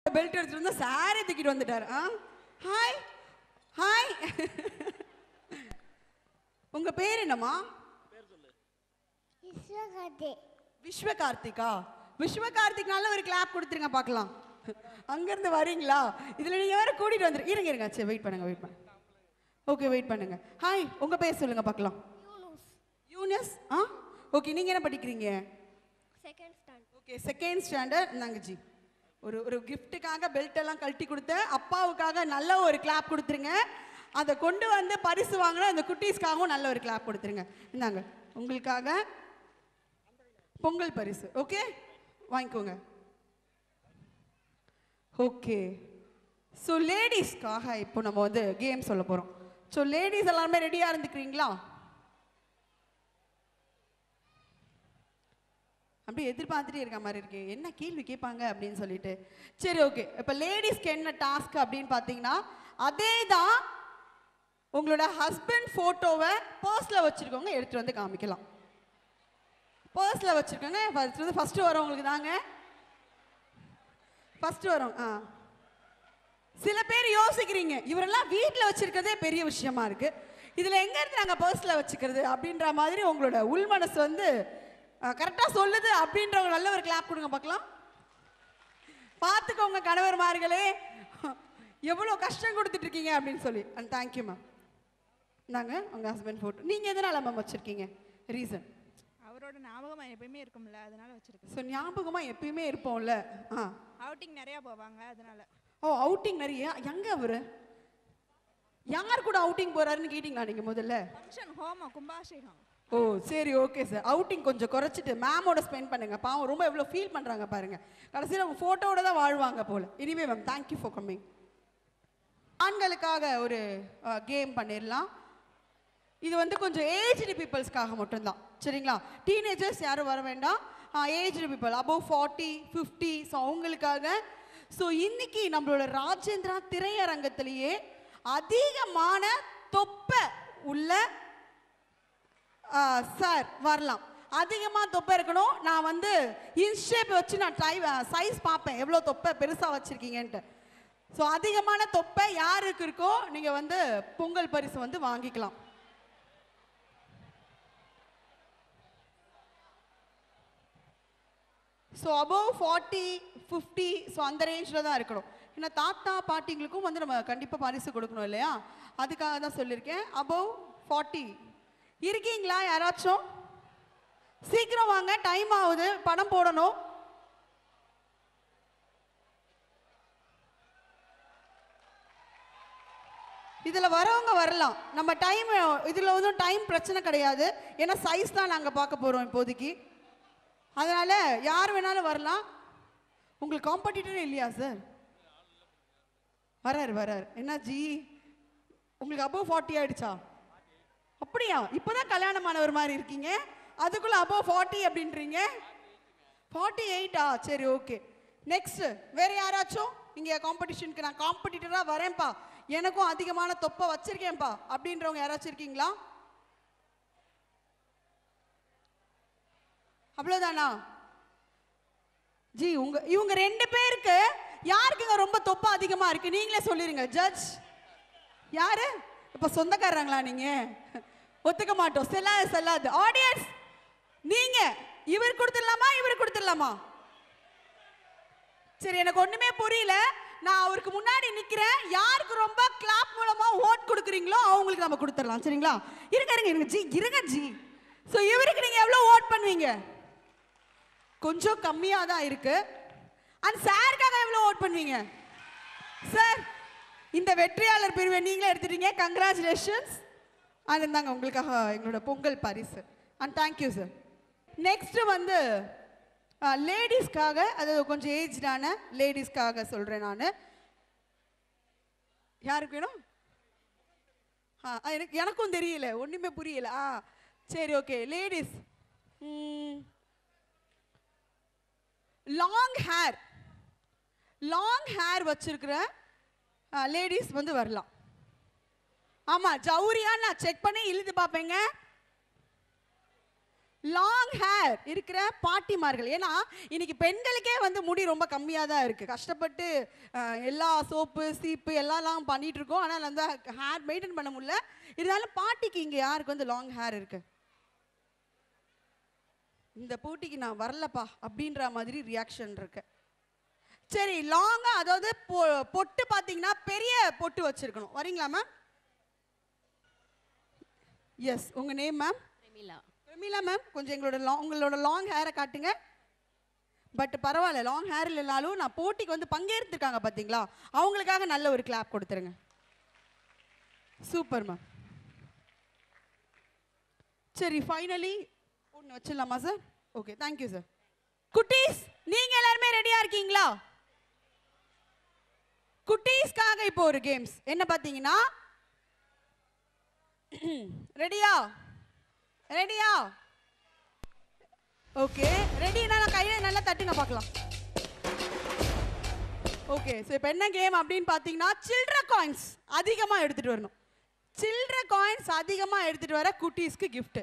Belt எடுத்துட்டு வந்து sorry தூக்கிட்டு வந்துட்டாரு ஆ ஹாய் ஹாய் உங்க பேர் என்னம்மா விஸ்வகதே விஸ்வ கார்த்திகா விஸ்வ கார்த்திக்னால ஒரு கிளாப் கொடுத்துருங்க பார்க்கலாம் அங்கேருந்து வரீங்களா இதில் நீங்கள் வேற கூட்டிகிட்டு வந்துரு இருங்க இருங்க சரி வெயிட் பண்ணுங்க வெயிட் பண்ணுங்க ஓகே வெயிட் பண்ணுங்க ஹாய் உங்கள் பேர் சொல்லுங்க பார்க்கலாம் யூனூஸ் யூனியஸ் ஆ ஓகே நீங்கள் என்ன படிக்கிறீங்க second standard okay second standard நாங்கஜி ஒரு ஒரு கிஃப்ட்டுக்காக பெல்ட் எல்லாம் கழட்டி கொடுத்த அப்பாவுக்காக நல்ல ஒரு கிளாப் கொடுத்துருங்க அதை கொண்டு வந்து பரிசு வாங்கின அந்த குட்டீஸ்க்காகவும் நல்ல ஒரு கிளாப் கொடுத்துருங்க இந்தாங்க உங்களுக்காக பொங்கல் பரிசு ஓகே வாங்கிக்கோங்க ஓகே ஸோ லேடிஸ்க்காக இப்போ நம்ம வந்து கேம் சொல்ல போகிறோம் ஸோ லேடிஸ் எல்லாருமே ரெடியாக இருந்துக்கிறீங்களா அப்படியே எதிர்பார்த்துட்டே இருக்க மாதிரி இருக்கு என்ன கேள்வி கேட்பாங்க அப்படின்னு சொல்லிட்டு சரி ஓகே இப்போ லேடிஸ்க்கு என்ன டாஸ்க் அப்படின்னு பார்த்தீங்கன்னா அதே தான் உங்களோட ஹஸ்பண்ட் ஃபோட்டோவை பர்ஸில் வச்சுருக்கவங்க எடுத்துகிட்டு வந்து காமிக்கலாம் பர்ஸில் வச்சுருக்கோங்க ஃபர்ஸ்ட் வந்து ஃபஸ்ட்டு வரவங்களுக்கு தாங்க ஃபஸ்ட்டு வரோம் ஆ சில பேர் யோசிக்கிறீங்க இவரெல்லாம் வீட்டில் வச்சிருக்கிறதே பெரிய விஷயமா இருக்கு இதில் எங்கேருந்து நாங்கள் பர்ஸில் வச்சுக்கிறது அப்படின்ற மாதிரி உங்களோட உள் மனசு வந்து கரெக்டாக சொல்லுது அப்படின்றவங்க நல்ல ஒரு கிளாப் கொடுங்க பார்க்கலாம் பார்த்துக்கோங்க கணவர்மார்களே எவ்வளோ கஷ்டம் கொடுத்துட்டு இருக்கீங்க அப்படின்னு சொல்லி அண்ட் தேங்க்யூ மேம் இந்தாங்க உங்கள் ஹஸ்பண்ட் ஃபோட்டோ நீங்கள் எதனால் மேம் வச்சுருக்கீங்க ரீசன் அவரோட ஞாபகமா எப்பயுமே இருக்கும்ல அதனால வச்சிருக்கேன் ஸோ ஞாபகமாக எப்பயுமே இருப்போம்ல ஆ அவுட்டிங் நிறைய போவாங்க அதனால ஓ அவுட்டிங் நிறைய எங்க அவரு யார் கூட அவுட்டிங் போறாருன்னு கேட்டிங்களா நீங்க முதல்ல ஃபங்க்ஷன் ஹோமம் கும்பாபிஷேகம் ஓ சரி ஓகே சார் அவுட்டிங் கொஞ்சம் குறைச்சிட்டு மேமோட ஸ்பெண்ட் பண்ணுங்க பாவம் ரொம்ப எவ்வளோ ஃபீல் பண்றாங்க பாருங்க கடைசியில் அவங்க ஃபோட்டோட தான் வாழ்வாங்க போல இனிமே மேம் தேங்க்யூ ஃபார் கம்மிங் ஆண்களுக்காக ஒரு கேம் பண்ணிடலாம் இது வந்து கொஞ்சம் ஏஜ்டு பீப்புள்ஸ்க்காக மட்டும்தான் சரிங்களா டீனேஜர்ஸ் யாரும் வர வேண்டாம் aged people above forty fifty so அவங்களுக்காக ஸோ இன்னைக்கு நம்மளோட ராஜேந்திரா திரையரங்கத்திலேயே அதிகமான தொப்பை உள்ள சார் வரலாம் அதிகமாக தொப்பை இருக்கணும் நான் வந்து இன்ஷேப் வச்சு நான் ட்ரை சைஸ் பார்ப்பேன் எவ்வளோ தொப்பை பெருசாக வச்சுருக்கீங்கன்ட்டு ஸோ அதிகமான தொப்பை யாருக்கு இருக்கோ நீங்கள் வந்து பொங்கல் பரிசு வந்து வாங்கிக்கலாம் so above forty fifty so அந்த ரேஞ்சில் தான் இருக்கணும் ஏன்னா தாத்தா பாட்டிங்களுக்கும் வந்து நம்ம கண்டிப்பாக பரிசு கொடுக்கணும் இல்லையா அதுக்காக தான் சொல்லியிருக்கேன் அபவ் ஃபார்ட்டி இருக்கீங்களா யாராச்சும் சீக்கிரம் வாங்க டைம் ஆகுது படம் போடணும் இதில் வரவங்க வரலாம் நம்ம டைம் இதில் வந்து டைம் பிரச்சனை கிடையாது ஏன்னா சைஸ் தான் நாங்கள் பார்க்க போகிறோம் இப்போதைக்கு அதனால யார் வேணாலும் வரலாம் உங்களுக்கு காம்படிட்டரே இல்லையா சார் வராரு வராரு என்ன ஜி உங்களுக்கு அபோவ் ஃபார்ட்டி ஆயிடுச்சா அப்படியா இப்போதான் கல்யாணமானவர் மாதிரி இருக்கீங்க அதுக்குள்ள அபோவ் ஃபார்ட்டி அப்படின்றீங்க ஃபார்ட்டி எயிட்டா சரி ஓகே நெக்ஸ்ட் வேற யாராச்சும் இங்கே காம்படிஷனுக்கு நான் காம்படிட்டராக வரேன்ப்பா எனக்கும் அதிகமான தொப்பை வச்சிருக்கேன்ப்பா அப்படின்றவங்க யாராச்சும் இருக்கீங்களா அவ்வளோதானா ஜி உங்க இவங்க ரெண்டு பேருக்கு யாருக்குங்க ரொம்ப தொப்பை அதிகமா இருக்கு நீங்களே சொல்லிருங்க ஜட்ஜ் யாரு இப்ப சொந்தக்காரங்களா நீங்க ஒத்துக்க மாட்டோம் செல்லாது செல்லாது ஆடியன்ஸ் நீங்க இவர் கொடுத்துடலாமா இவர் கொடுத்துடலாமா சரி எனக்கு ஒண்ணுமே புரியல நான் அவருக்கு முன்னாடி நிக்கிறேன் யாருக்கு ரொம்ப கிளாப் மூலமா ஓட் கொடுக்குறீங்களோ அவங்களுக்கு நம்ம கொடுத்துடலாம் சரிங்களா இருங்க இருங்க இருங்க ஜி இருங்க ஜி ஸோ இவருக்கு நீங்க எவ்வளவு ஓட் பண்ணுவீங்க கொஞ்சம் கம்மியாக தான் இருக்கு அண்ட் சாருக்காக எவ்வளோ ஓட் பண்ணுவீங்க சார் இந்த வெற்றியாளர் பிரிவை நீங்களே எடுத்துட்டீங்க கங்க்ராச்சுலேஷன்ஸ் அது இருந்தாங்க உங்களுக்காக எங்களோட பொங்கல் பரிசு அண்ட் தேங்க்யூ சார் நெக்ஸ்ட் வந்து லேடிஸ்க்காக அதாவது கொஞ்சம் ஏஜ்டான லேடிஸ்க்காக சொல்கிறேன் நான் யாருக்கு வேணும் ஆ ஆ, எனக்கு எனக்கும் தெரியல ஒன்றுமே புரியல ஆ சரி okay ladies long hair long hair வச்சிருக்கிற லேடிஸ் வந்து வரலாம் ஆமா ஜவுரியா நான் செக் பண்ணி இழுத்து பார்ப்பேங்க லாங் ஹேர் இருக்கிற பாட்டிமார்கள் ஏன்னா இன்னைக்கு பெண்களுக்கே வந்து முடி ரொம்ப கம்மியாக தான் இருக்கு கஷ்டப்பட்டு அஹ், எல்லா சோப்பு சீப்பு எல்லாம் பண்ணிட்டு இருக்கோம் ஆனால் அந்த ஹேர் மெயின்டைன் பண்ண முடியல இருந்தாலும் பாட்டிக்கு இங்கே யாருக்கு வந்து லாங் ஹேர் இருக்கு இந்த போட்டிக்கு நான் வரலப்பா அப்படின்ற மாதிரி ரியாக்ஷன் இருக்கு சரி லாங்கா அதாவது பொ- பொட்டு பார்த்தீங்கன்னா பெரிய பொட்டு வச்சிருக்கணும் வரீங்களா மேம் எஸ் உங்க name ma'am Pramila Pramila ma'am கொஞ்சம் எங்களோட லாங் உங்களோட லாங் ஹேரை காட்டுங்க பட் பரவாயில்ல லாங் ஹேர் இல்லைனாலும் நான் போட்டிக்கு வந்து பங்கேற்றிருக்காங்க பார்த்தீங்களா அவங்களுக்காக நல்ல ஒரு கிளாப் கொடுத்துருங்க சூப்பர் மேம் சரி ஃபைனலி ஒன்று வச்சிடலாமா சார் ஓகே தேங்க்யூ சார் குட்டீஸ் நீங்க எல்லாருமே ரெடியா இருக்கீங்களா குட்டீஸ்க்காக இப்போ ஒரு கேம்ஸ் என்ன பார்த்தீங்கன்னா ரெடியா ரெடியா ஓகே ரெடினா நான் கையில நல்லா தட்டுங்க பார்க்கலாம் ஓகே ஸோ இப்போ என்ன கேம் அப்படின்னு பார்த்தீங்கன்னா சில்ட்ர காயின்ஸ் அதிகமாக எடுத்துட்டு வரணும் சில்ட்ர காயின்ஸ் அதிகமாக எடுத்துட்டு வர குட்டீஸ்க்கு gift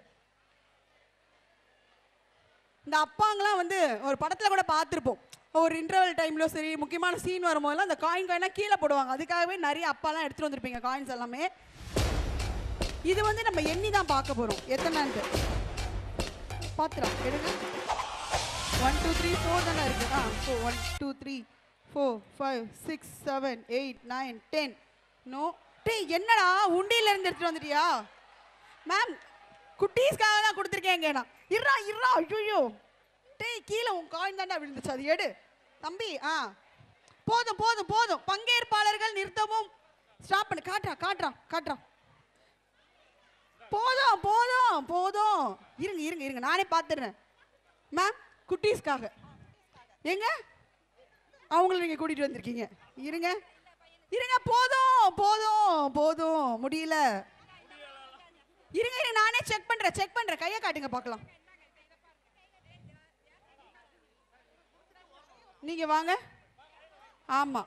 இந்த அப்பாங்களாம் வந்து ஒரு படத்தில் கூட பார்த்துருப்போம் ஒரு இன்டர்வல் டைம்லயும் சரி முக்கியமான சீன் வரும்போதெல்லாம் அந்த காயின் காயினாக கீழே போடுவாங்க அதுக்காகவே நிறைய அப்பாலாம் எடுத்துட்டு வந்திருப்பீங்க காயின்ஸ் எல்லாமே இது வந்து நம்ம எண்ணி தான் பார்க்க போகிறோம் எத்தனைன்ட்டு பார்த்துலாம் எடுங்க ஒன் டூ த்ரீ ஃபோர் தானே இருக்கு ஆ so one two three four five six seven eight nine ten no டேய் என்னடா உண்டியில இருந்து எடுத்துட்டு வந்துட்டியா மேம் குட்டீஸ்க்காக தான் கொடுத்துருக்கேங்க நான் இருறா இருறா ஐயோ டேய் கீழே உன் காயின் தாண்டா விழுந்துச்சு அது எடு தம்பி ஆ போதும் போதும் போதும் பங்கேற்பாளர்கள் நிறுத்தவும் ஸ்டாப் பண்ணு காட்டுறா காட்டுறா காட்டுறா போதும் போதும் போதும் இருங்க இருங்க இருங்க நானே பார்த்துடுறேன் மேம் குட்டீஸ்க்காக எங்க அவங்கள நீங்க கூட்டிட்டு வந்திருக்கீங்க இருங்க இருங்க போதும் போதும் போதும் முடியல இருங்க இருங்க நானே செக் பண்றேன் செக் பண்றேன் கையை காட்டுங்க பார்க்கலாம் நீங்க வாங்க ஆமா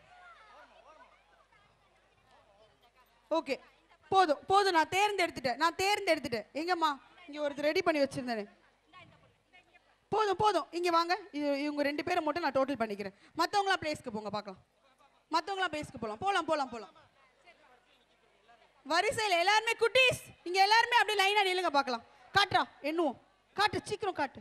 ஓகே போதும் போதும் நான் தேர்ந்தெடுத்துட்டேன் நான் தேர்ந்தெடுத்துட்டேன் எங்கம்மா இங்க ஒருத்தர் ரெடி பண்ணி வச்சிருந்தேனே போதும் போதும் இங்க வாங்க இது இவங்க ரெண்டு பேரை மட்டும் நான் டோட்டல் பண்ணிக்கிறேன் மத்தவங்களாம் பிளேஸ்க்கு போங்க பார்க்கலாம் மத்தவங்களாம் பிளேஸ்க்கு போலாம் போலாம் போலாம் போலாம் வரிசையில் எல்லாருமே குட்டீஸ் இங்க எல்லாருமே அப்படியே லைனா நில்லுங்க பார்க்கலாம் காட்டுறா எண்ணுவோம் காட்டு சீக்கிரம் காட்டு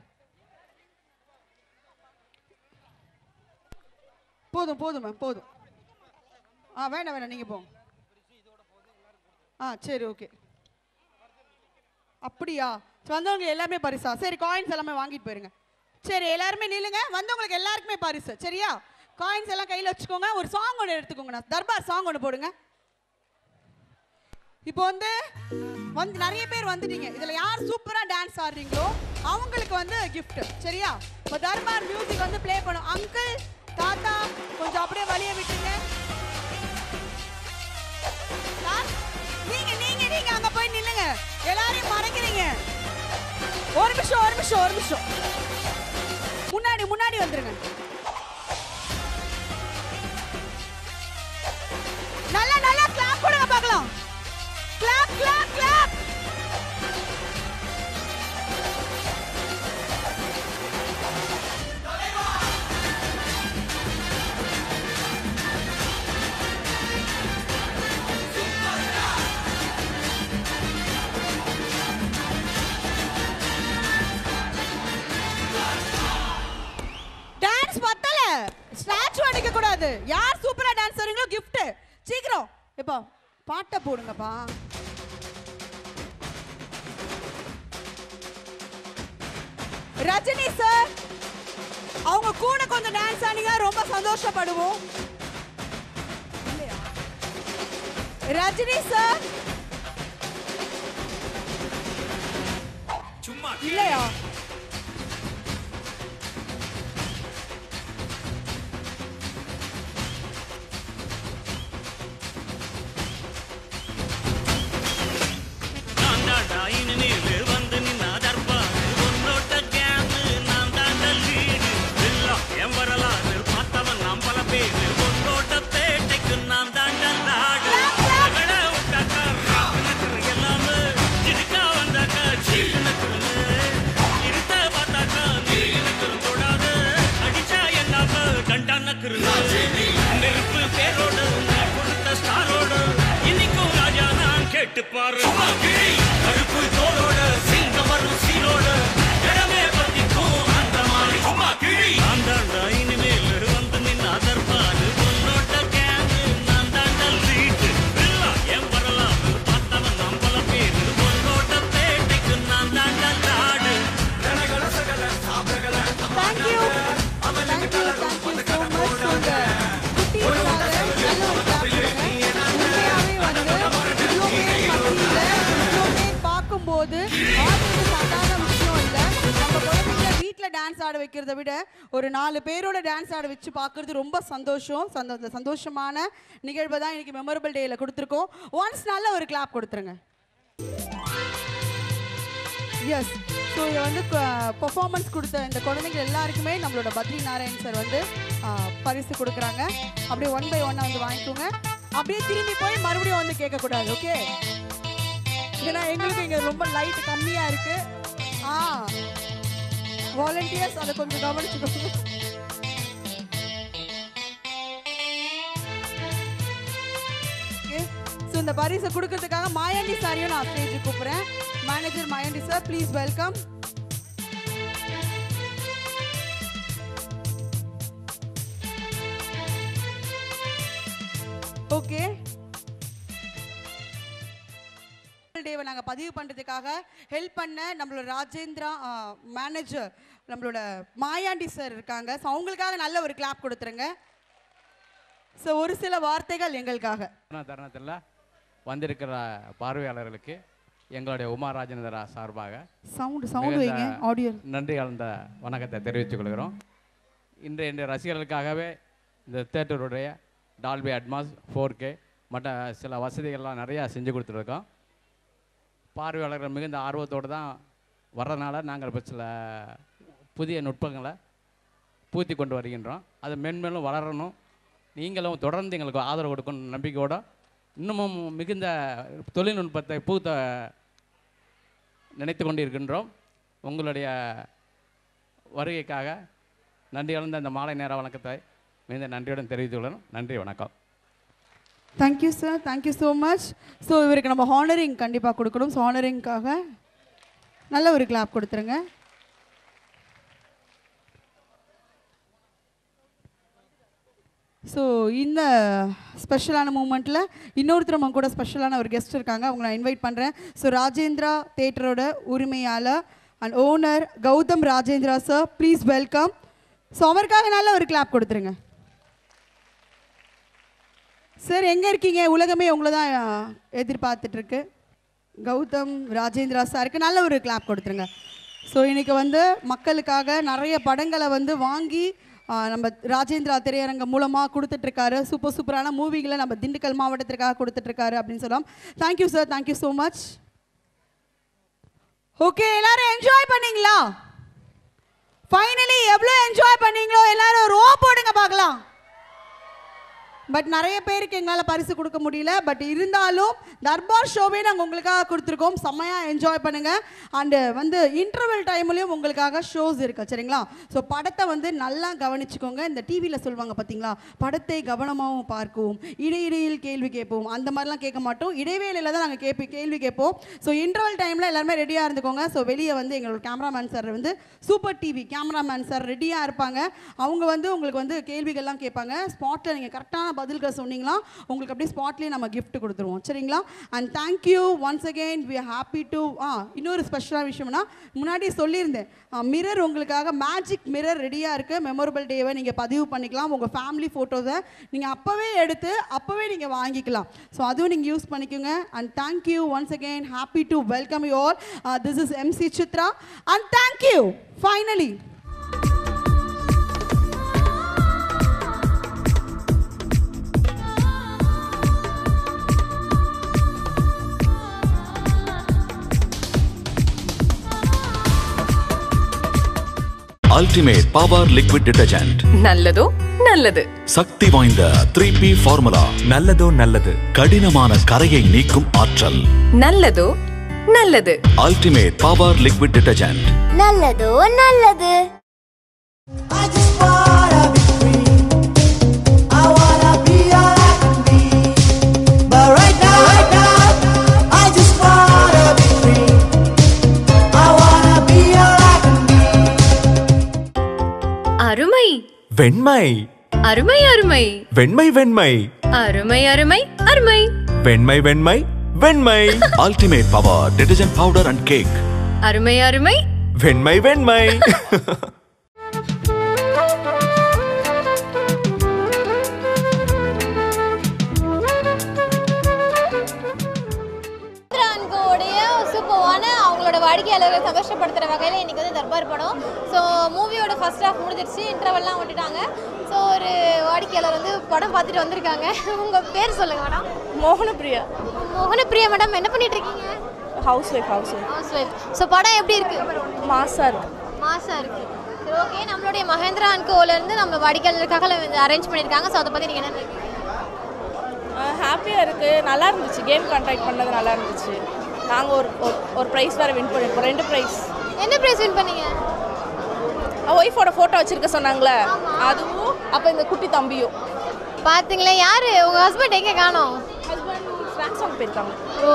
போதும் போதும் மேம் போதும் ஆ வேண்டாம் வேண்டாம் நீங்க போங்க ஆ சரி ஓகே அப்படியா சரி, வந்தவங்க எல்லாமே பரிசா சரி காயின்ஸ் எல்லாமே வாங்கிட்டு போயிருங்க சரி எல்லாருமே நில்லுங்க வந்தவங்களுக்கு எல்லாருக்குமே பரிசு சரியா காயின்ஸ் எல்லாம் கையில் வச்சுக்கோங்க ஒரு சாங் ஒன்று எடுத்துக்கோங்க நான் தர்பார் சாங் ஒன்று போடுங்க இப்போ வந்து வந்து நிறைய பேர் வந்துட்டீங்க இதுல யார் சூப்பரா டான்ஸ் ஆடுறீங்களோ அவங்களுக்கு வந்து gift சரியா இப்போ தர்பார் மியூசிக் வந்து ப்ளே பண்ணும் அங்கிள் தாத்தா கொஞ்சம் அப்படியே வழிய விட்டுருங்க சார், நீங்க நீங்க நீங்க அங்க போய் நில்லுங்க எல்லாரையும் மறைக்கிறீங்க ஒரு நிமிஷம் ஒரு நிமிஷம் ஒரு நிமிஷம் முன்னாடி முன்னாடி வந்துருங்க நல்லா நல்லா கிளாப் கொடுங்க பார்க்கலாம் கிளாப் கிளாப் கிளாப் டான்ஸ் பத்தல ஸ்டாச்சு அடிக்க கூடாது யார் சூப்பரா டான்ஸ் ஆடுறீங்களோ gift சீக்கிரம் இப்போ பாட்டை போடுங்கப்பா ரஜினி சார் அவங்க கூட கொஞ்சம் டான்ஸ் ஆனீங்க ரொம்ப சந்தோஷப்படுவோம் இல்லையா? ரஜினி சார் சும்மா இல்லையா நான் தாண்டா இனிமேலு வந்து நின்னா தர்பாரு உன்னோட்ட கேமு நான் தாண்டா லீடு எல்லாம் என் வரலாறு பார்த்தவன் நாம் பல பேரு உன்னோட்ட பேட்டைக்கு நான் தாண்டா நாடு ரகட விட்டாக்கா ராகனத்துல எல்லாமே சிரிக்கா வந்தாக்கா சீனத்துல டான்ஸ் ஆட வைக்கிறத விட ஒரு நாலு பேரோட டான்ஸ் ஆட வச்சு பார்க்கறது ரொம்ப சந்தோஷம் சந்தோ இந்த சந்தோஷமான நிகழ்வை தான் இன்னைக்கு மெமரபிள் டேயில் கொடுத்துருக்கோம் ஒன்ஸ் நல்ல ஒரு கிளாப் கொடுத்துருங்க எஸ் ஸோ இதை வந்து பெர்ஃபார்மன்ஸ் கொடுத்த இந்த குழந்தைங்க எல்லாருக்குமே நம்மளோட பத்ரி நாராயண் சார் வந்து ஆ, பரிசு கொடுக்குறாங்க அப்படியே ஒன் பை ஒன்னாக வந்து வாங்கிக்கோங்க அப்படியே திரும்பி போய் மறுபடியும் வந்து கேட்கக்கூடாது ஓகே ஏன்னா எங்களுக்கு இங்கே ரொம்ப லைட் கம்மியாக இருக்கு ஆ வாலண்டியர்ஸ் அதை கொஞ்சம் கவனிச்சுக்கோங்க ஸோ இந்த பரிசை கொடுக்கறதுக்காக மாயாண்டி சாரையும் நான் ஸ்டேஜுக்கு கூப்பிட்றேன் manager Mayandi sir please welcome okay டேவை நாங்கள் பதிவு பண்ணுறதுக்காக ஹெல்ப் பண்ண நம்மளோட ராஜேந்திரா மேனேஜர் நம்மளோட மாயாண்டி சார் இருக்காங்க ஸோ அவங்களுக்காக நல்ல ஒரு கிளாப் கொடுத்துருங்க ஸோ ஒரு சில வார்த்தைகள் எங்களுக்காக தருண தருணத்தில் வந்திருக்கிற பார்வையாளர்களுக்கு எங்களுடைய உமா ராஜேந்திரா சார்பாக சவுண்டு சவுண்டு மிகுந்த வைங்க ஆடியோ நன்றி கலந்த வணக்கத்தை தெரிவித்துக் கொள்கிறோம் இன்று என்ற ரசிகர்களுக்காகவே இந்த தேட்டருடைய டால்பி அட்மாஸ் ஃபோர் கே மற்ற சில வசதிகள்லாம் நிறையா செஞ்சு கொடுத்துருக்கோம் பார்வையாளர்கள் மிகுந்த ஆர்வத்தோடு தான் வர்றதுனால நாங்கள் இப்போ சில புதிய நுட்பங்களை பூத்தி கொண்டு வருகின்றோம் அது மென்மேலும் வளரணும் நீங்களும் தொடர்ந்து எங்களுக்கு ஆதரவு கொடுக்கணும் நம்பிக்கையோட இன்னமும் மிகுந்த தொழில்நுட்பத்தை பூத்த நினைத்து கொண்டு இருக்கின்றோம் உங்களுடைய வருகைக்காக நன்றி கலந்த இந்த மாலை நேர வணக்கத்தை மிகுந்த நன்றியுடன் தெரிவித்துள்ளோம் நன்றி வணக்கம் thank you sir thank you so much so இவருக்கு நம்ம ஹானரிங் கண்டிப்பாக கொடுக்கணும் ஸோ ஹானரிங்காக நல்ல ஒரு கிளாப் கொடுத்துருங்க ஸோ இந்த ஸ்பெஷலான மூமெண்ட்டில் இன்னொருத்தர் நம்ம கூட ஸ்பெஷலான ஒரு கெஸ்ட் இருக்காங்க அவங்கள நான் இன்வைட் பண்ணுறேன் ஸோ ராஜேந்திரா தேட்டரோட உரிமையாளர் and owner Gautham Rajendra sir please welcome so அவருக்காக நல்ல ஒரு கிளாப் கொடுத்துருங்க சார் எங்கே இருக்கீங்க உலகமே உங்களை தான் எதிர்பார்த்துட்டு இருக்கு கௌதம் ராஜேந்திரா சாருக்கு நல்ல ஒரு கிளாப் கொடுத்துருங்க ஸோ இன்னைக்கு வந்து மக்களுக்காக நிறைய படங்களை வந்து வாங்கி ஆ, நம்ம ராஜேந்திரா திரையரங்கம் மூலமாக கொடுத்துட்ருக்காரு சூப்பர் சூப்பரான மூவிகளை நம்ம திண்டுக்கல் மாவட்டத்திற்காக கொடுத்துட்ருக்காரு அப்படின்னு சொல்லலாம் thank you sir thank you so much okay எல்லாரும் என்ஜாய் பண்ணீங்களா ஃபைனலி எவ்வளோ என்ஜாய் பண்ணீங்களோ எல்லாரும் ஒரு ஓ போடுங்க பார்க்கலாம் பட் நிறைய பேருக்கு எங்களால் பரிசு கொடுக்க முடியல பட் இருந்தாலும் தர்பார் ஷோவே நாங்கள் உங்களுக்காக கொடுத்துருக்கோம் செம்மையாக என்ஜாய் பண்ணுங்கள் அண்டு வந்து இன்டர்வல் டைம்லேயும் உங்களுக்காக ஷோஸ் இருக்கு சரிங்களா ஸோ படத்தை வந்து நல்லா கவனிச்சுக்கோங்க இந்த டிவியில் சொல்லுவாங்க பார்த்தீங்களா படத்தை கவனமாகவும் பார்க்கவும் இடையிடையில் கேள்வி கேட்போம் அந்த மாதிரிலாம் கேட்க மாட்டோம் இடைவேளையில் தான் நாங்கள் கேட்பி கேள்வி கேட்போம் ஸோ இன்டர்வல் டைமில் எல்லாருமே ரெடியாக இருந்துக்கோங்க ஸோ வெளியே வந்து எங்களோட கேமராமேன் சார் வந்து சூப்பர் டிவி கேமராமேன் சார் ரெடியாக இருப்பாங்க அவங்க வந்து உங்களுக்கு வந்து கேள்விகள்லாம் கேட்பாங்க ஸ்பாட்டில் நீங்கள் கரெக்டான பதில்கள் சொன்னீங்களா உங்களுக்கு அப்படியே ஸ்பாட்லேயே நம்ம gift கொடுத்துருவோம் சரிங்களா and thank you once again we happy to uh இன்னொரு ஸ்பெஷலான விஷயம்னா முன்னாடி சொல்லியிருந்தேன் மிரர் உங்களுக்காக மேஜிக் மிரர் ரெடியாக இருக்குது மெமரபிள் டேவை நீங்கள் பதிவு பண்ணிக்கலாம் உங்கள் ஃபேமிலி ஃபோட்டோஸை நீங்கள் அப்போவே எடுத்து அப்போவே நீங்கள் வாங்கிக்கலாம் ஸோ அதுவும் நீங்கள் யூஸ் பண்ணிக்கோங்க and thank you once again happy to welcome you all this is MC Chitra and thank you finally ultimate power liquid detergent நல்லதோ நல்லது சக்தி வாய்ந்த த்ரீ பி ஃபார்முலா நல்லதோ நல்லது கடினமான கரையை நீக்கும் ஆற்றல் நல்லதோ நல்லது அல்டிமேட் பவர் லிக்விட் டிடர்ஜென்ட் நல்லதோ நல்லது I just wanna be free. I wanna be all I can be. But right now, right now, I just wanna be free. I wanna be all I can be. அருமை வெண்மை அருமை அருமை வெண்மை வெண்மை அருமை அருமை அருமை வெண்மை வெண்மை வெண்மை ultimate power detergent powder and cake அருமை அருமை வெண்மை வெண்மை அன்கோடைய சூப்பரான அவங்களோட வாடிக்கையாளர்களை சந்தோஷப்படுத்துகிற வகையில் இன்றைக்கி வந்து தர்பார் படம் ஸோ மூவியோட ஃபர்ஸ்ட் ஹாஃப் முடிஞ்சிருச்சு இன்டர்வெல்லாம் விட்டுட்டாங்க ஸோ ஒரு வாடிக்கையாளர் வந்து படம் பார்த்துட்டு வந்திருக்காங்க உங்கள் பேர் சொல்லுங்கள் மேடம் மோகனப்பிரியா மோகனப்பிரியா மேடம் என்ன பண்ணிட்டு இருக்கீங்க housewife housewife housewife so படம் எப்படி இருக்கு மாசா இருக்கு மாசா இருக்கு சரி ஓகே நம்மளுடைய மகேந்திரா அண்ட் கோலேருந்து நம்ம வாடிக்கையாளருக்காக அரேஞ்ச் பண்ணியிருக்காங்க ஸோ அதை பற்றி நீங்கள் என்ன நினைக்கிறீங்க ஹாப்பியாக இருக்குது நல்லா இருந்துச்சு கேம் கான்டாக்ட் பண்ணது நல்லா இருந்துச்சு நாங்கள் ஒரு ஒரு- ஒரு ப்ரைஸ் வேறு வின் பண்ணியிருக்கோம் ரெண்டு ப்ரைஸ் என்ன ப்ரைஸ் வின் பண்ணீங்க ஒய்ஃபோட ஃபோட்டோ வச்சிருக்க சொன்னாங்களே அதுவும் அப்போ இந்த குட்டி தம்பியும் பார்த்தீங்களா யாரு உங்க ஹஸ்பண்ட் எங்க காணோம் ஹஸ்பண்ட் ஃப்ரான்ஸ் வாங்க போயிருக்காங்க ஓ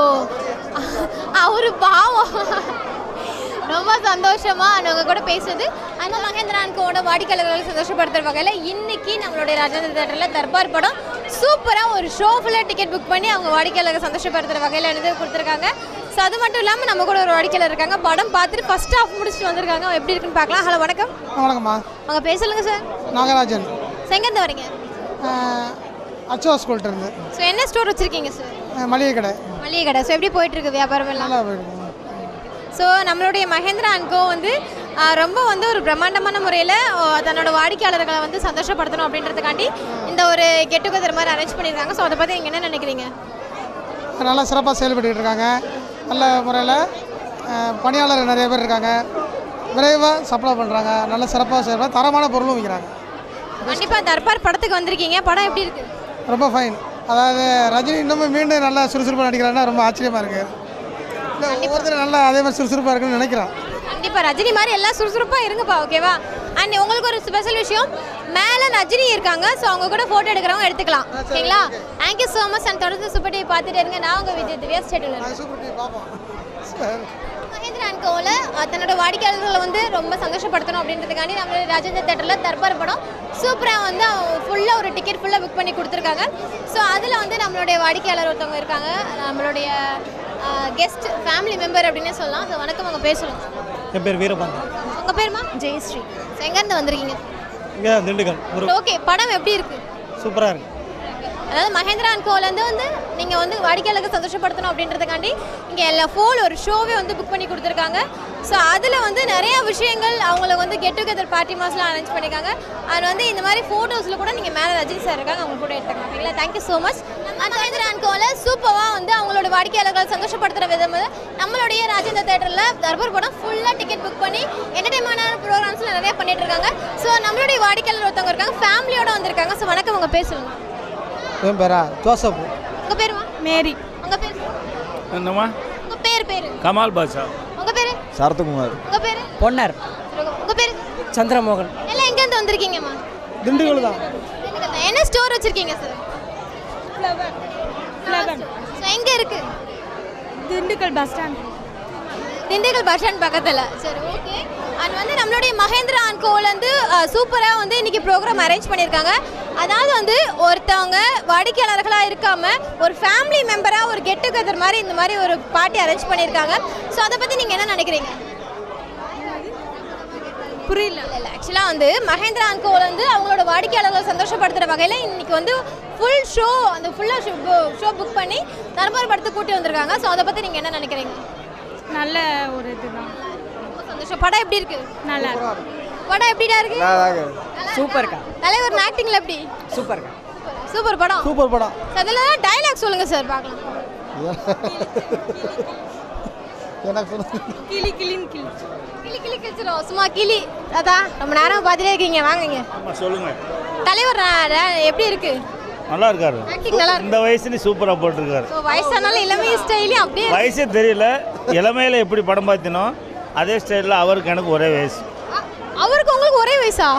அவரு பாவம் ரொம்ப சந்தோஷமா அவங்க கூட பேசுறது அந்த மகேந்திரான்கோட வாடிக்கையாளர்களை சந்தோஷப்படுத்துற வகையில் இன்னைக்கு நம்மளுடைய ராஜேந்திர தேட்டரில் தர்பார் படம் சூப்பராக ஒரு ஷோ ஃபுல்லாக டிக்கெட் புக் பண்ணி அவங்க வாடிக்கையாளர்களை சந்தோஷப்படுத்துற வகையில் எழுதி கொடுத்துருக்காங்க ஸோ அது மட்டும் இல்லாமல் நம்ம கூட ஒரு வாடிக்கையாளர் இருக்காங்க படம் பார்த்துட்டு ஃபர்ஸ்ட் ஹாஃப் முடிச்சுட்டு வந்திருக்காங்க அவங்க எப்படி இருக்குன்னு பார்க்கலாம் ஹலோ வணக்கம் வணக்கம்மா அவங்க பேர் சொல்லுங்க சார் நாகராஜன் செங்கந்து வரீங்க அச்சோ ஸ்கூல்கிட்ட இருந்து ஸோ என்ன ஸ்டோர் வச்சிருக்கீங்க சார் அஹ் மளிகை கடை மளிகை கடை ஸோ எப்படி போயிட்டு இருக்கு வியாபாரம் எல்லாம் நல்லா போயிருக்கு ஸோ நம்மளுடைய மகேந்திரா அன்கோ வந்து ஆ, ரொம்ப வந்து ஒரு பிரம்மாண்டமான முறையில் தன்னோட வாடிக்கையாளர்களை வந்து சந்தோஷப்படுத்தணும் அப்படின்றதுக்காண்டி இந்த ஒரு கெட் டுகெதர் மாதிரி அரேஞ்ச் பண்ணியிருக்காங்க ஸோ அதை பற்றி நீங்கள் என்ன நினைக்கிறீங்க நல்லா சிறப்பாக செயல்பட்டுக்கிட்டு இருக்காங்க நல்ல முறையில் பணியாளர் நிறைய பேர் இருக்காங்க விரைவாக சப்ளை பண்ணுறாங்க நல்ல சிறப்பாக செயல்பட தரமான பொருளும் விற்கிறாங்க கண்டிப்பாக தர்பார் படத்துக்கு வந்திருக்கீங்க படம் எப்படி இருக்கு ரொம்ப ஃபைன் அதாவது ரஜினி இன்னமும் மீண்டும் நல்லா சுறுசுறுப்பாக நடிக்கிறாருன்னா ரொம்ப ஆச்சரியமாக இருக்குது இல்லை ஒவ்வொருத்தரும் நல்லா அதே மாதிரி சுறுசுறுப்பாக இருக்குன்னு நினைக்கிறேன் கண்டிப்பாக ரஜினி மாதிரி எல்லாம் சுறுசுறுப்பாக இருங்கப்பா ஓகேவா அண்ட் உங்களுக்கு ஒரு ஸ்பெஷல் விஷயம் மேலே ரஜினி இருக்காங்க ஸோ அவங்க கூட ஃபோட்டோ எடுக்கிறவங்க எடுத்துக்கலாம் ஓகேங்களா தேங்க்யூ ஸோ மச் அண்ட் தொடர்ந்து சூப்பர் டிவி பார்த்துட்டு இருங்க நான் உங்கள் விஜய் திவ்யா ஸ்டேட்டில் சூப்பர் டிவி பார்ப்போம் மகேந்திர அன்கோவில் தன்னோட வாடிக்கையாளர்களை வந்து ரொம்ப சந்தோஷப்படுத்தணும் அப்படின்றதுக்காண்டி நம்ம ராஜேந்திர தேட்டரில் தர்பார் படம் சூப்பராக வந்து ஃபுல்லாக ஒரு டிக்கெட் ஃபுல்லாக புக் பண்ணி கொடுத்துருக்காங்க ஸோ அதில் வந்து நம்மளுடைய வாடிக்கையாளர் ஒருத்தவங்க இருக்காங்க நம்மளுடைய கெஸ்ட் ஃபேமிலி மெம்பர் அப்படின்னே சொல்லலாம் ஸோ வணக்கம் உங்கள் பேர் சொல்லுங்கள் என் பேர் வீரபாண்டி உங்கள் பேருமா ஜெயஸ்ரீ எங்கேருந்து வந்திருக்கீங்க இங்கே திண்டுக்கல் ஒரு ஓகே படம் எப்படி இருக்குது சூப்பராக இருக்கு அதாவது மகேந்திரா அண்ட் கோலேருந்து வந்து நீங்கள் வந்து வாடிக்கையாளருக்கு சந்தோஷப்படுத்தணும் அப்படின்றதுக்காண்டி இங்கே எல்லா ஃபோல் ஒரு ஷோவே வந்து புக் பண்ணி கொடுத்துருக்காங்க ஸோ அதில் வந்து நிறைய விஷயங்கள் அவங்களுக்கு வந்து கெட் டுகெதர் பார்ட்டி மாஸ்லாம் அரேஞ்ச் பண்ணியிருக்காங்க அதில் வந்து இந்த மாதிரி ஃபோட்டோஸில் கூட நீங்கள் மேலே ரஜினி சார் இருக்காங்க அவங்க கூட எடுத்துக்கலாம் ஓகேங்களா thank you so much Mahendra and கோவில் சூப்பராக வந்து அவங்களோட வாடிக்கையாளர்களை சந்தோஷப்படுத்துகிற விதம் வந்து நம்மளுடைய ராஜேந்திர தேட்டரில் தர்பார் படம் ஃபுல்லாக டிக்கெட் புக் பண்ணி என்டர்டைன்மெண்டான ப்ரோக்ராம்ஸ்லாம் நிறைய பண்ணிட்டு இருக்காங்க ஸோ நம்மளுடைய வாடிக்கையாளர் ஒருத்தவங்க இருக்காங்க ஃபேமிலியோட வந்திருக்காங்க ஸோ வணக்கம் உங்கள் பேர் சொல்லுங்கள் என் பேரா ஜோசப் உங்க பேர் மேரி உங்க பேர் என்னம்மா உங்க பேர் பேரு கமால் பாஷா உங்க பேரு சரத்குமார் உங்க பேரு பொன்னர் உங்க பேரு சந்திரமோகன் எல்லாம் எங்க இருந்து வந்திருக்கீங்கம்மா திண்டுக்கல் தான் திண்டுக்கல் தான். என்ன ஸ்டோர் வச்சிருக்கீங்க சார் So, எங்க இருக்கு Dindigul bus stand Dindigul bus stand பக்கத்தில் சரி ஓகே அண்ட் வந்து நம்மளுடைய மகேந்திரா அண்ட் கோவில் வந்து சூப்பராக வந்து இன்னைக்கு ப்ரோக்ராம் அரேஞ்ச் பண்ணியிருக்காங்க அதாவது வந்து ஒருத்தவங்க வாடிக்கையாளர்களாக இருக்காம ஒரு ஃபேமிலி மெம்பராக ஒரு கெட் டுகெதர் மாதிரி இந்த மாதிரி ஒரு பார்ட்டி அரேஞ்ச் பண்ணியிருக்காங்க ஸோ அதை பற்றி நீங்கள் என்ன நினைக்கிறீங்க புரியல இல்லை ஆக்சுவலாக வந்து மகேந்திரா அண்ட் கோவில் வந்து அவங்களோட வாடிக்கையாளர்களை சந்தோஷப்படுத்துகிற வகையில் இன்னைக்கு வந்து ஃபுல் ஷோ அந்த ஃபுல்லாக ஷோ ஷோ புக் பண்ணி தர்பார் படத்தை கூட்டி வந்திருக்காங்க ஸோ அதை பற்றி நீங்கள் என்ன நினைக்கிறீங்க நல்ல ஒரு இதுதான் ரொம்ப சந்தோஷம் படம் எப்படி இருக்கு நல்லா இருக்கு படம் எப்படிடா இருக்கு சூப்பர்க்கா தலைவர் ஆக்டிங்ல எப்படி சூப்பர்க்கா சூப்பர் படம் சூப்பர் படம் அதில் டைலாக் சொல்லுங்க சார் பார்க்கலாம் எனக்கு சொல்லுங்க கிளி கிளின்னு கிளி கிளி கிளி கிழிச்சிரும் சும்மா கிளி அதான் ரொம்ப நேரம் பார்த்துட்டே இருக்கீங்க வாங்குங்க சொல்லுங்க தலைவர் நா- நா- எப்படி இருக்கு நல்லா இருக்காரு ஆக்டிங் நல்லா இருக்கு இந்த வயசுல சூப்பராக போட்டிருக்காரு ஸோ வயசானாலும் இளமை ஸ்டைலையும் அப்படியே இருக்கு. வயசே தெரியல இளமையில எப்படி படம் பார்த்தினோ அதே ஸ்டைலில் அவருக்கு எனக்கு ஒரே வயசு அவருக்கு உங்களுக்கு ஒரே வயசா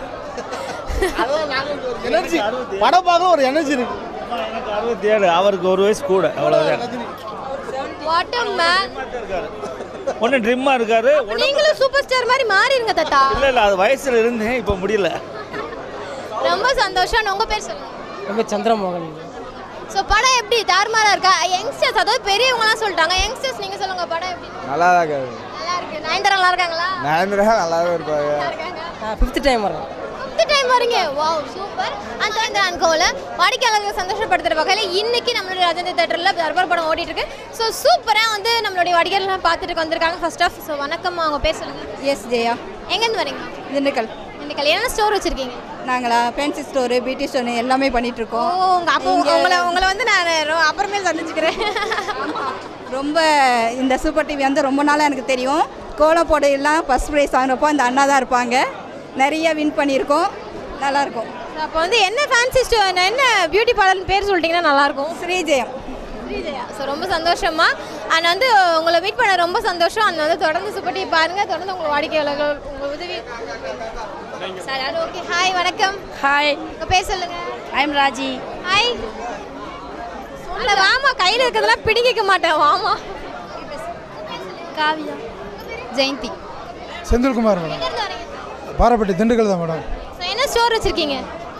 எனர்ஜி படம் பார்க்க ஒரு எனர்ஜி இருக்கு எனக்கு அறுபத்தி ஏழு அவருக்கு ஒரு வயசு கூட அவ்வளோதான் வாட் அ மேன் ஒன்று ட்ரிம்மாக இருக்காரு நீங்களும் சூப்பர் ஸ்டார் மாதிரி மாறிடுங்க தாத்தா இல்லை இல்லை அது வயசில் இருந்தேன் இப்போ முடியல ரொம்ப சந்தோஷம் உங்க பேர் சொல்லுங்க ரொம்ப சந்திரமோகன் ஸோ படம் எப்படி தாறுமாறா இருக்கா யங்ஸ்டர்ஸ் அதாவது பெரியவங்கலாம் சொல்லிட்டாங்க யங்ஸ்டர்ஸ் நீங்க சொல்லுங்க படம் எப்படி நல்லா தான் இருக்காது நல்லா இருக்கு நயன்தாரா நல்லா இருக்காங்களா நயன்தரா நல்லாவே இருப்பாங்க ஃபிஃப்த் டைம் வரோம் ஃபிஃப்த் டைம் இருந்து வரீங்க வாவ் சூப்பர் அந்த அந்த அன்கோல வாடிக்கையாளர்களை சந்தோஷப்படுத்துற வகையில் இன்னைக்கு நம்மளுடைய ராஜேந்திர தேட்டரில் தர்பார் படம் ஓடிட்டு இருக்கு ஸோ சூப்பராக வந்து நம்மளுடைய வடிகள்லாம் பார்த்துட்டு வந்திருக்காங்க ஃபர்ஸ்ட் ஆஃப் ஸோ வணக்கம் அவங்க பேர் சொல்லுங்க எஸ் ஜெயா எங்கேருந்து வரீங்க திண்டுக்கல் திண்டுக்கல் என்ன ஸ்டோர் வச்சிருக்கீங்க நாங்களா ஃபேன்சி ஸ்டோரு பியூட்டி ஸ்டோரு எல்லாமே பண்ணிட்டு இருக்கோம் ஓ உங்க அப்போ இங்க உங்களை உங்களை வந்து நான் ரொ- அப்புறமேல் சந்திச்சுக்கிறேன் ரொம்ப இந்த சூப்பர் டிவி வந்து ரொம்ப நாளாக எனக்கு தெரியும் கோலம் போடையெல்லாம் ஃபஸ்ட் ப்ரைஸ் வாங்குறப்போ அந்த அண்ணா தான் இருப்பாங்க நிறைய வின் பண்ணியிருக்கோம் நல்லாயிருக்கும் அப்போ வந்து என்ன ஃபேன்சி ஸ்டோர் என்ன பியூட்டி பார்லர்னு பேர் சொல்லிட்டீங்கன்னா நல்லாயிருக்கும் ஸ்ரீஜெயம் ஸ்ரீஜயா ஸோ ரொம்ப சந்தோஷமா அண்ட் வந்து உங்களை மீட் பண்ண ரொம்ப சந்தோஷம் அண்ட் வந்து தொடர்ந்து சுப்பட்டி பாருங்க தொடர்ந்து உங்கள் வாடிக்கையாளர்கள் உங்கள் உதவி சரி அது ஓகே ஹாய் வணக்கம் ஹாய் உங்கள் பேர் சொல்லுங்க ஐம் ராஜி ஹாய் சொல்ல வாமா கையில் இருக்கிறதெல்லாம் பிடிக்க மாட்டேன் வாமா காவியா ஜெயந்தி செந்தில்குமார் மேடம் பாரப்பட்டி திண்டுக்கல் தான் மேடம் ஸோ என்ன ஸ்டோர் வச்சிருக்கீங்க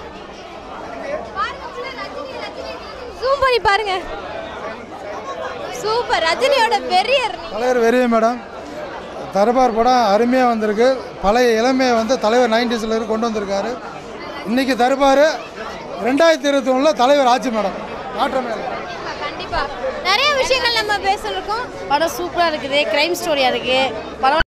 ஜூம் பண்ணி பாருங்க சூப்பர் ரஜினியோட பெரியர் தலைவர் வெறிய மேடம் தர்பார் படம் அருமையாக வந்திருக்கு பழைய இளமையை வந்து தலைவர் நைன்டிஸில் இருந்து கொண்டு வந்திருக்காரு இன்னைக்கு தர்பார் ரெண்டாயிரத்தி இருபத்தி ஒன்றில் தலைவர் ஆட்சி மேடம் மாற்றமே இல்லை கண்டிப்பா நிறைய விஷயங்கள் நம்ம பேசிருக்கோம் படம் சூப்பராக இருக்குது க்ரைம் ஸ்டோரியாக இருக்குது படம்